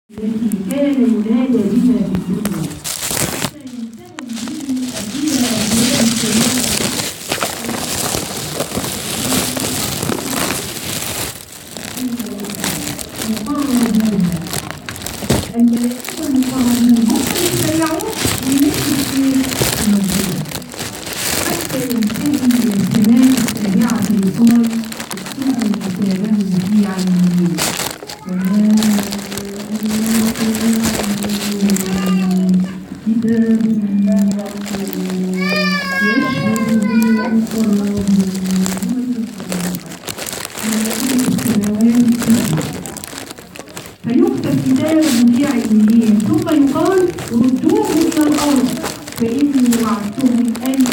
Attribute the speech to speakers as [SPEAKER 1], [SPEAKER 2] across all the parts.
[SPEAKER 1] التي كان ينادى بها في الدنيا حتى ينتهوا به إلى أبواب السماء مقربون الملائكة المقربون هم اللي يشيعون بمثل الموجودة حتى ينتهي إلى السماء السابعة يقال اكتبوا كتابه في عينه كتاب يشهد به فيكتب كتابه في علميين ثم يقال ردوه الى الارض فاني وعدتهم اني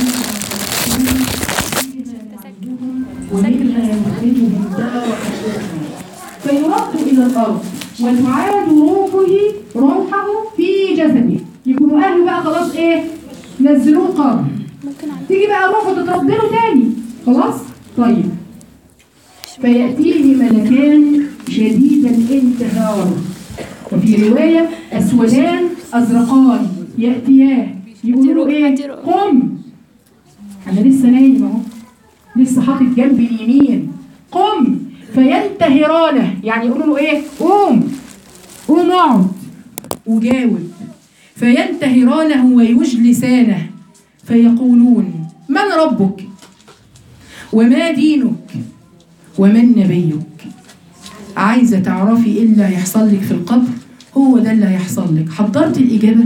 [SPEAKER 1] ومنها يخرجهم دار فيرد الى الارض وتعاد روحه روحه في جسده يكونوا اهله بقى خلاص ايه نزلوه قبر تيجي بقى روحه تترد له تاني خلاص طيب فيأتيه ملكان شديد الانتهار وفي رواية أسودان أزرقان يأتياه يقولوا إيه قم أنا لسه نايم أهو لسه حاطط جنبي اليمين قم فينتهرانه يعني يقولوا له إيه قوم قوم اقعد وجاوب فينتهرانه ويجلسانه فيقولون من ربك وما دينك ومن نبيك عايزة تعرفي ايه اللي هيحصل لك في القبر هو ده اللي هيحصل لك حضرت الإجابة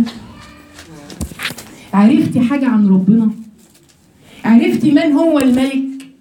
[SPEAKER 1] عرفتي حاجة عن ربنا عرفتي من هو الملك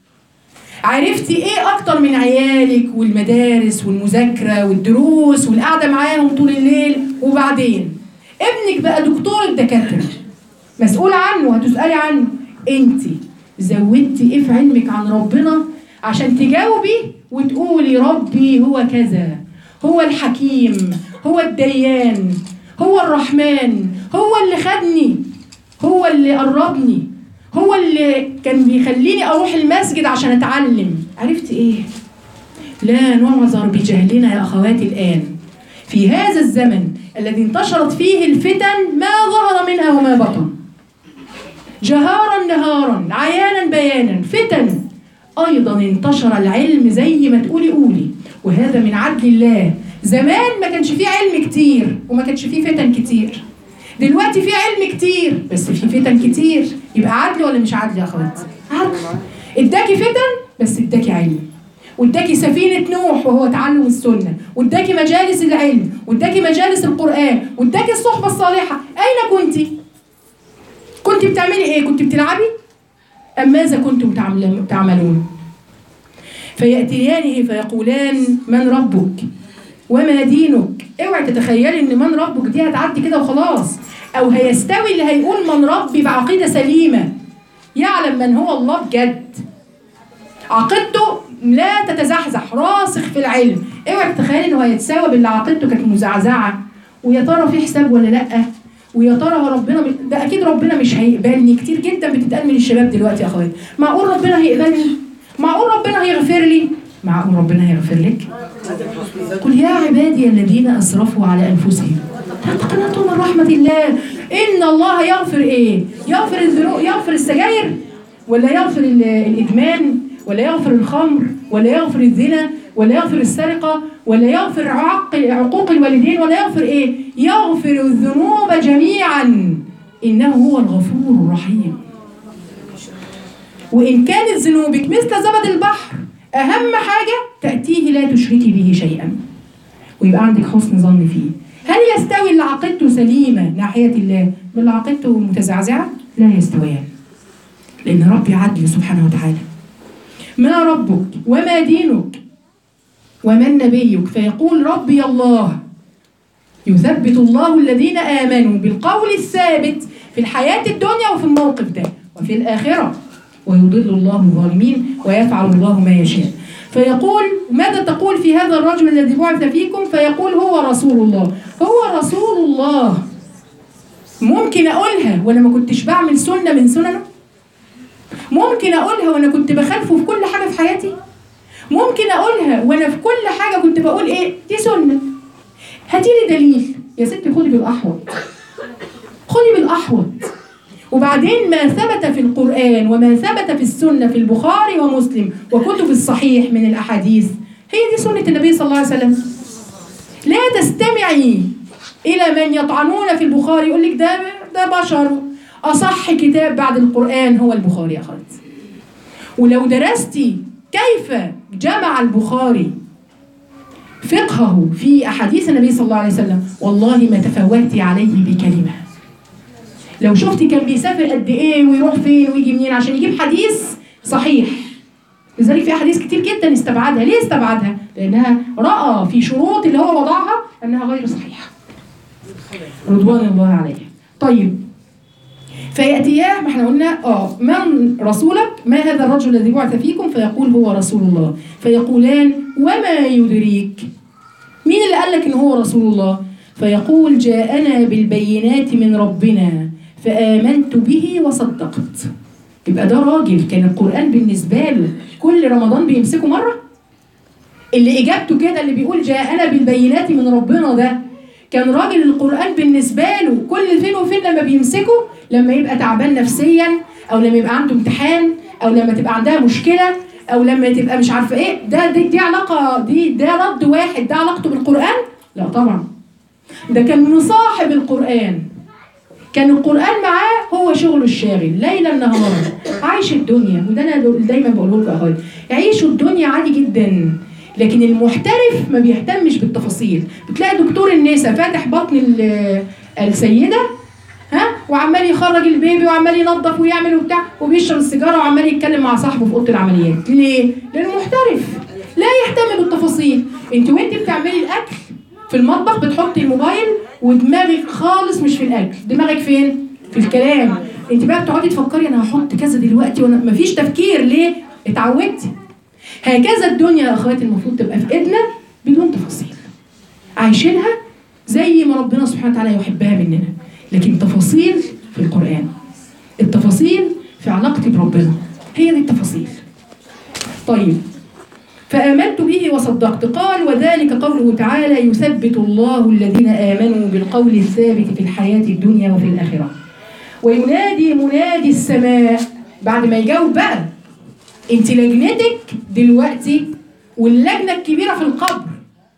[SPEAKER 1] عرفتي ايه اكتر من عيالك والمدارس والمذاكرة والدروس والقعدة معاهم طول الليل وبعدين ابنك بقى دكتور الدكاترة مسؤول عنه هتسألي عنه انت زودتي ايه في علمك عن ربنا عشان تجاوبي وتقولي ربي هو كذا هو الحكيم هو الديان هو الرحمن هو اللي خدني هو اللي قربني هو اللي كان بيخليني اروح المسجد عشان اتعلم عرفت ايه لا نعذر بجهلنا يا اخواتي الان في هذا الزمن الذي انتشرت فيه الفتن ما ظهر منها وما بطن جهارا نهارا عيانا بيانا فتن ايضا انتشر العلم زي ما تقولي قولي وهذا من عدل الله زمان ما كانش فيه علم كتير وما كانش فيه فتن كتير دلوقتي في علم كتير بس في فتن كتير يبقى عدل ولا مش عدل يا اخواتي عدل اداكي فتن بس اداكي علم واداكي سفينة نوح وهو تعلم السنة واداكي مجالس العلم واداكي مجالس القرآن واداكي الصحبة الصالحة أين كنت؟ كنت بتعملي ايه؟ كنت بتلعبي؟ أم ماذا كنتم تعمل- تعملون؟ فيأتيانه فيقولان من ربك؟ وما دينك؟ اوعي تتخيلي ان من ربك دي هتعدي كده وخلاص او هيستوي اللي هيقول من ربي بعقيدة سليمة يعلم من هو الله بجد عقيدته لا تتزحزح راسخ في العلم اوعي تتخيلي انه هيتساوى باللي عقيدته كانت مزعزعه ويا ترى في حساب ولا لا ويا ترى هو ربنا م- ده اكيد ربنا مش هيقبلني كتير جدا بتتقال من الشباب دلوقتي يا اخواتي معقول ربنا هيقبلني معقول ربنا هيغفر لي معقول ربنا هيغفر لك قل يا عبادي الذين اسرفوا على انفسهم لا تقنطوا من رحمه الله ان الله يغفر ايه يغفر الذنوب يغفر السجاير ولا يغفر ال- الادمان ولا يغفر الخمر ولا يغفر الزنا ولا يغفر السرقه ولا يغفر عق عقوق الوالدين ولا يغفر ايه يغفر الذنوب جميعا انه هو الغفور الرحيم وإن كانت ذنوبك مثل زبد البحر أهم حاجة تأتيه لا تشركي به شيئا ويبقى عندك حسن ظن فيه هل يستوي اللي عقيدته سليمة ناحية الله واللي عقيدته متزعزعة؟ لا يستويان لأن ربي عدل سبحانه وتعالى ما ربك وما دينك ومن نبيك فيقول ربي الله يثبت الله الذين آمنوا بالقول الثابت في الحياة الدنيا وفي الموقف ده وفي الآخرة ويضل الله الظالمين ويفعل الله ما يشاء فيقول ماذا تقول في هذا الرجل الذي بعث فيكم فيقول هو رسول الله هو رسول الله ممكن أقولها وأنا ما كنتش بعمل سنة من سننه ممكن أقولها وأنا كنت بخالفه في كل حاجة في حياتي ممكن اقولها وانا في كل حاجه كنت بقول ايه دي سنه هاتي لي دليل يا ستي خدي بالاحوط خدي بالاحوط وبعدين ما ثبت في القرآن وما ثبت في السنة في البخاري ومسلم وكتب الصحيح من الأحاديث هي دي سنة النبي صلى الله عليه وسلم لا تستمعي إلى من يطعنون في البخاري يقول لك ده ده بشر أصح كتاب بعد القرآن هو البخاري يا خالد ولو درستي كيف جمع البخاري فقهه في أحاديث النبي صلى الله عليه وسلم والله ما تفوتي عليه بكلمة لو شفتي كان بيسافر قد ايه ويروح فين ويجي منين عشان يجيب حديث صحيح لذلك في احاديث كتير جدا استبعدها ليه استبعدها لانها راى في شروط اللي هو وضعها انها غير صحيحه رضوان الله عليه طيب فياتياه ما احنا قلنا اه من رسولك ما هذا الرجل الذي بعث فيكم فيقول هو رسول الله فيقولان وما يدريك مين اللي قال لك ان هو رسول الله فيقول جاءنا بالبينات من ربنا فآمنت به وصدقت يبقى ده راجل كان القرآن بالنسبة له كل رمضان بيمسكه مرة اللي إجابته كده اللي بيقول جاءنا بالبينات من ربنا ده كان راجل القرآن بالنسبة له كل فين وفين لما بيمسكه لما يبقى تعبان نفسيا أو لما يبقى عنده امتحان أو لما تبقى عندها مشكلة أو لما تبقى مش عارفة إيه ده دي, دي علاقة دي ده رد واحد ده علاقته بالقرآن؟ لا طبعا ده كان مصاحب القرآن كان القرآن معاه هو شغله الشاغل ليلا نهارا عايش الدنيا وده انا دايما بقوله لكم اهو عيشوا الدنيا عادي جدا لكن المحترف ما بيهتمش بالتفاصيل بتلاقي دكتور النساء فاتح بطن ال- السيده ها وعمال يخرج البيبي وعمال ينظف ويعمل وبتاع وبيشرب السيجاره وعمال يتكلم مع صاحبه في اوضه العمليات ليه؟ لانه محترف لا يهتم بالتفاصيل انت وانت بتعملي الاكل في المطبخ بتحطي الموبايل ودماغك خالص مش في الاكل دماغك فين في الكلام انت بقى بتقعدي تفكري انا هحط كذا دلوقتي وانا مفيش تفكير ليه اتعودتي هكذا الدنيا يا اخواتي المفروض تبقى في ايدنا بدون تفاصيل عايشينها زي ما ربنا سبحانه وتعالى يحبها مننا لكن تفاصيل في القران التفاصيل في علاقتي بربنا هي دي التفاصيل طيب فآمنت به وصدقت قال وذلك قوله تعالى يثبت الله الذين آمنوا بالقول الثابت في الحياة الدنيا وفي الآخرة وينادي منادي السماء بعد ما يجاوب بقى انت لجنتك دلوقتي واللجنة الكبيرة في القبر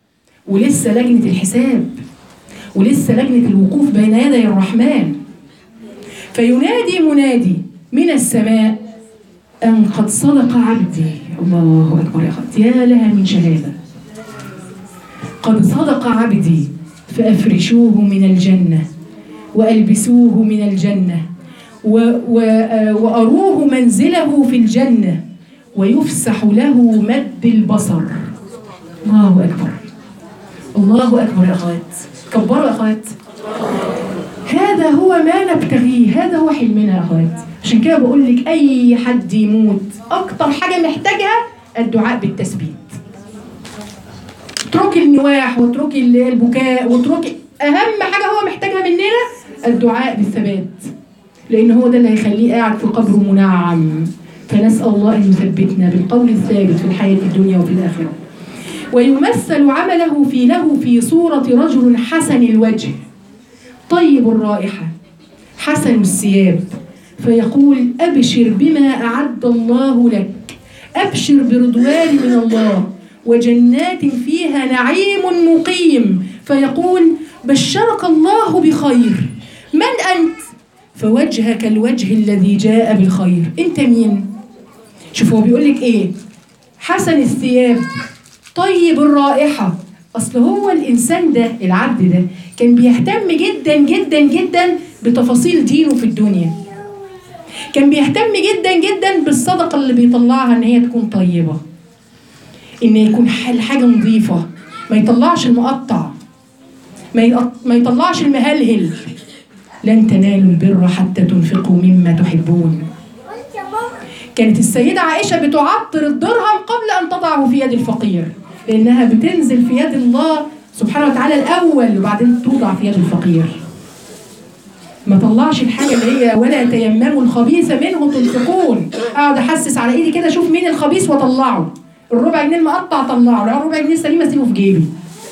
[SPEAKER 1] ولسه لجنة الحساب ولسه لجنة الوقوف بين يدي الرحمن فينادي منادي من السماء أن قد صدق عبدي الله أكبر يا أخوات يا لها من شهادة قد صدق عبدي فأفرشوه من الجنة وألبسوه من الجنة و و آه، وأروه منزله في الجنة ويفسح له مد البصر الله أكبر الله أكبر يا أخوات كبروا يا أخوات هذا هو ما نبتغيه هذا هو حلمنا يا اخوات عشان كده بقول لك اي حد يموت اكتر حاجه محتاجها الدعاء بالتثبيت اتركي النواح واتركي ال- البكاء واتركي اهم حاجه هو محتاجها مننا الدعاء بالثبات لان هو ده اللي هيخليه قاعد في قبره منعم فنسال الله ان يثبتنا بالقول الثابت في الحياه الدنيا وفي الاخره ويمثل عمله في له في صوره رجل حسن الوجه طيب الرائحة حسن الثياب فيقول أبشر بما أعد الله لك أبشر برضوان من الله وجنات فيها نعيم مقيم فيقول بشرك الله بخير من أنت؟ فوجهك الوجه الذي جاء بالخير أنت مين؟ شوف هو بيقول لك إيه حسن الثياب طيب الرائحة أصل هو الإنسان ده العبد ده كان بيهتم جدا جدا جدا بتفاصيل دينه في الدنيا كان بيهتم جدا جدا بالصدقة اللي بيطلعها إن هي تكون طيبة إن يكون ح- الحاجة نظيفة ما يطلعش المقطع ما يقط- ما يطلعش المهلهل لن تنالوا البر حتى تنفقوا مما تحبون كانت السيدة عائشة بتعطر الدرهم قبل أن تضعه في يد الفقير لأنها بتنزل في يد الله سبحانه وتعالى الأول وبعدين توضع في يد الفقير ما طلعش الحاجة اللي هي ولا تيمموا الخبيث منه تنفقون اقعد احسس على ايدي كده اشوف مين الخبيث واطلعه الربع جنيه المقطع طلعه لو ربع جنيه سليم اسيبه في جيبي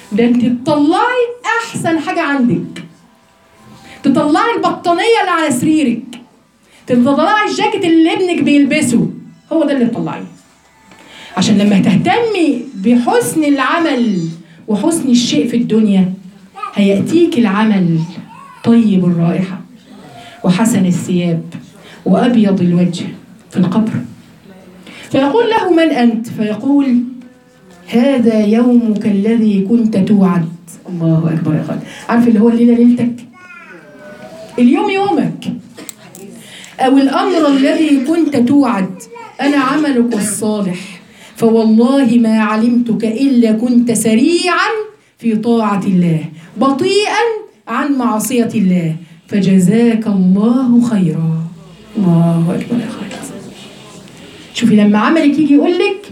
[SPEAKER 1] ده انت تطلعي احسن حاجه عندك تطلعي البطانيه اللي على سريرك تطلعي الجاكيت اللي ابنك بيلبسه هو ده اللي تطلعيه عشان لما تهتمي بحسن العمل وحسن الشيء في الدنيا هيأتيك العمل طيب الرائحة وحسن الثياب وأبيض الوجه في القبر فيقول له من أنت فيقول هذا يومك الذي كنت توعد الله أكبر يا خالد عارف اللي هو الليلة ليلتك اليوم يومك أو الأمر الذي كنت توعد أنا عملك الصالح فوالله ما علمتك إلا كنت سريعا في طاعة الله بطيئا عن معصية الله فجزاك الله خيرا الله أكبر يا خالد شوفي لما عملك يجي يقول لك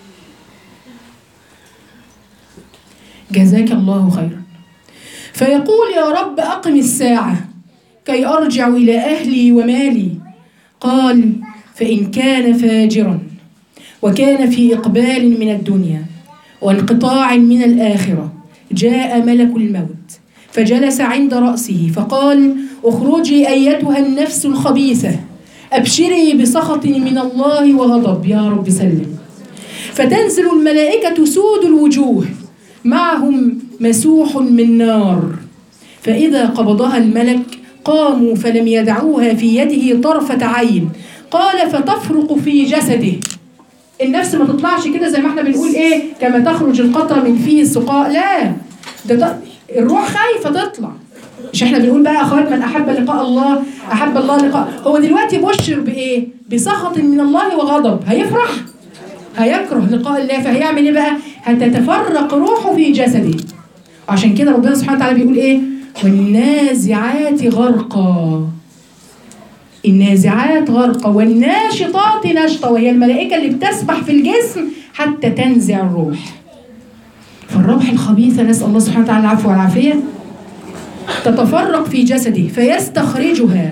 [SPEAKER 1] جزاك الله خيرا فيقول يا رب أقم الساعة كي أرجع إلى أهلي ومالي قال فإن كان فاجرا وكان في إقبال من الدنيا وانقطاع من الآخرة جاء ملك الموت فجلس عند رأسه فقال اخرجي أيتها النفس الخبيثة أبشري بسخط من الله وغضب يا رب سلم فتنزل الملائكة سود الوجوه معهم مسوح من نار فإذا قبضها الملك قاموا فلم يدعوها في يده طرفة عين قال فتفرق في جسده النفس ما تطلعش كده زي ما احنا بنقول ايه كما تخرج القطرة من فيه السقاء لا ده ت- الروح خايفة تطلع مش احنا بنقول بقى يا اخوات من احب لقاء الله احب الله لقاء هو دلوقتي بشر بايه بسخط من الله وغضب هيفرح هيكره لقاء الله فهيعمل ايه بقى هتتفرق روحه في جسده وعشان كده ربنا سبحانه وتعالى بيقول ايه والنازعات غرقا النازعات غرقا والناشطات نشطا وهي الملائكة اللي بتسبح في الجسم حتى تنزع الروح فالروح الخبيثة نسأل الله سبحانه وتعالى العفو والعافية تتفرق في جسده فيستخرجها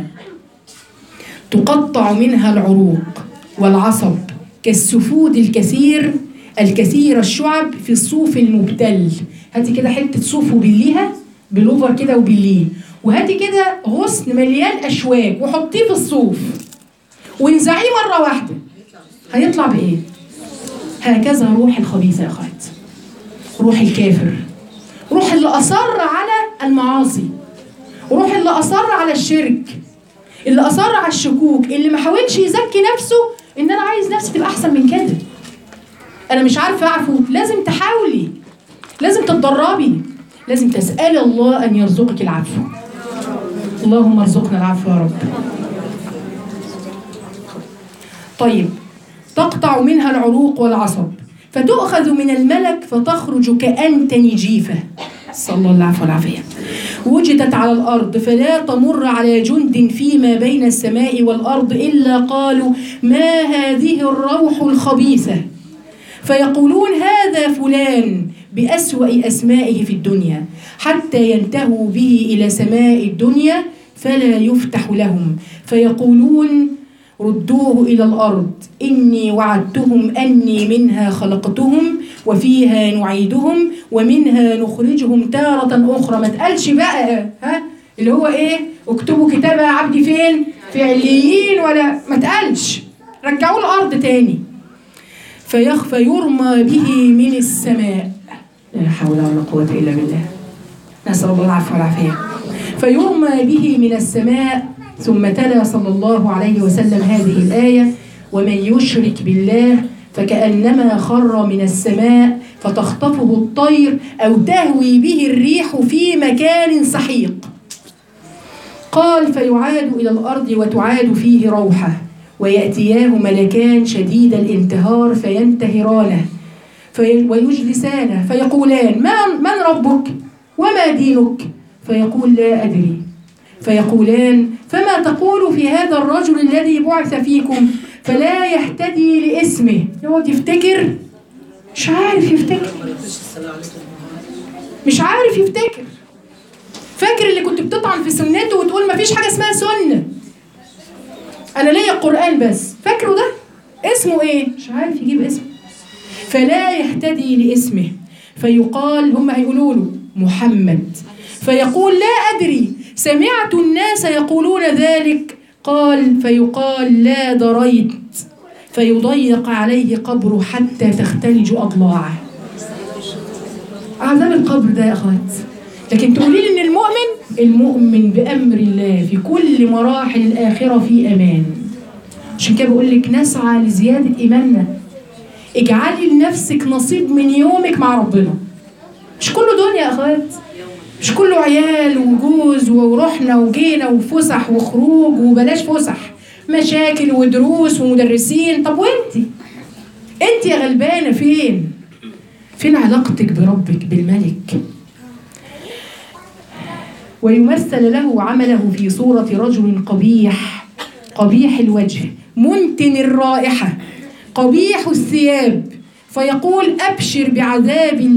[SPEAKER 1] تقطع منها العروق والعصب كالسفود الكثير الكثير الشعب في الصوف المبتل هاتي كده حته صوف وبليها بلوفر كده وبليه وهاتي كده غصن مليان اشواك وحطيه في الصوف وانزعيه مره واحده هيطلع بايه هكذا روح الخبيثه يا اخوات روح الكافر روح اللي اصر على المعاصي روح اللي اصر على الشرك اللي اصر على الشكوك اللي ما حاولش يزكي نفسه ان انا عايز نفسي تبقى احسن من كده انا مش عارفه اعفو لازم تحاولي لازم تتدربي لازم تسالي الله ان يرزقك العفو اللهم ارزقنا العفو يا رب طيب تقطع منها العروق والعصب فتؤخذ من الملك فتخرج كأنتن جيفة صلى الله عليه والعافية وجدت على الأرض فلا تمر على جند فيما بين السماء والأرض إلا قالوا ما هذه الروح الخبيثة فيقولون هذا فلان بأسوأ أسمائه في الدنيا حتى ينتهوا به إلى سماء الدنيا فلا يفتح لهم فيقولون ردوه إلى الأرض إني وعدتهم أني منها خلقتهم وفيها نعيدهم ومنها نخرجهم تارة أخرى ما تقالش بقى ها اللي هو إيه اكتبوا كتاب يا عبدي فين في عليين ولا ما تقالش رجعوه الأرض تاني فيخفى يرمى به من السماء لا حول ولا قوة إلا بالله نسأل الله العفو والعافية فيرمى به من السماء ثم تلا صلى الله عليه وسلم هذه الآية ومن يشرك بالله فكأنما خر من السماء فتخطفه الطير أو تهوي به الريح في مكان سحيق قال فيعاد إلى الأرض وتعاد فيه روحه ويأتياه ملكان شديد الانتهار فينتهرانه في ويجلسانه فيقولان من, من ربك وما دينك فيقول لا أدري فيقولان فما تقول في هذا الرجل الذي بعث فيكم فلا يهتدي لاسمه يقعد يفتكر مش عارف يفتكر مش عارف يفتكر فاكر اللي كنت بتطعن في سنته وتقول مفيش حاجه اسمها سنه انا ليا القران بس فاكره ده اسمه ايه مش عارف يجيب اسمه فلا يهتدي لاسمه فيقال هم هيقولوا له محمد فيقول لا أدري سمعت الناس يقولون ذلك قال فيقال لا دريت فيضيق عليه قبره حتى تختلج أضلاعه عذاب القبر ده يا أخوات لكن تقولي لي إن المؤمن المؤمن بأمر الله في كل مراحل الآخرة في أمان عشان كده بقول لك نسعى لزيادة إيماننا اجعلي لنفسك نصيب من يومك مع ربنا مش كله دنيا يا أخوات مش كله عيال وجوز ورحنا وجينا وفسح وخروج وبلاش فسح مشاكل ودروس ومدرسين طب وانتي انت يا غلبانه فين فين علاقتك بربك بالملك ويمثل له عمله في صورة رجل قبيح قبيح الوجه منتن الرائحة قبيح الثياب فيقول أبشر بعذاب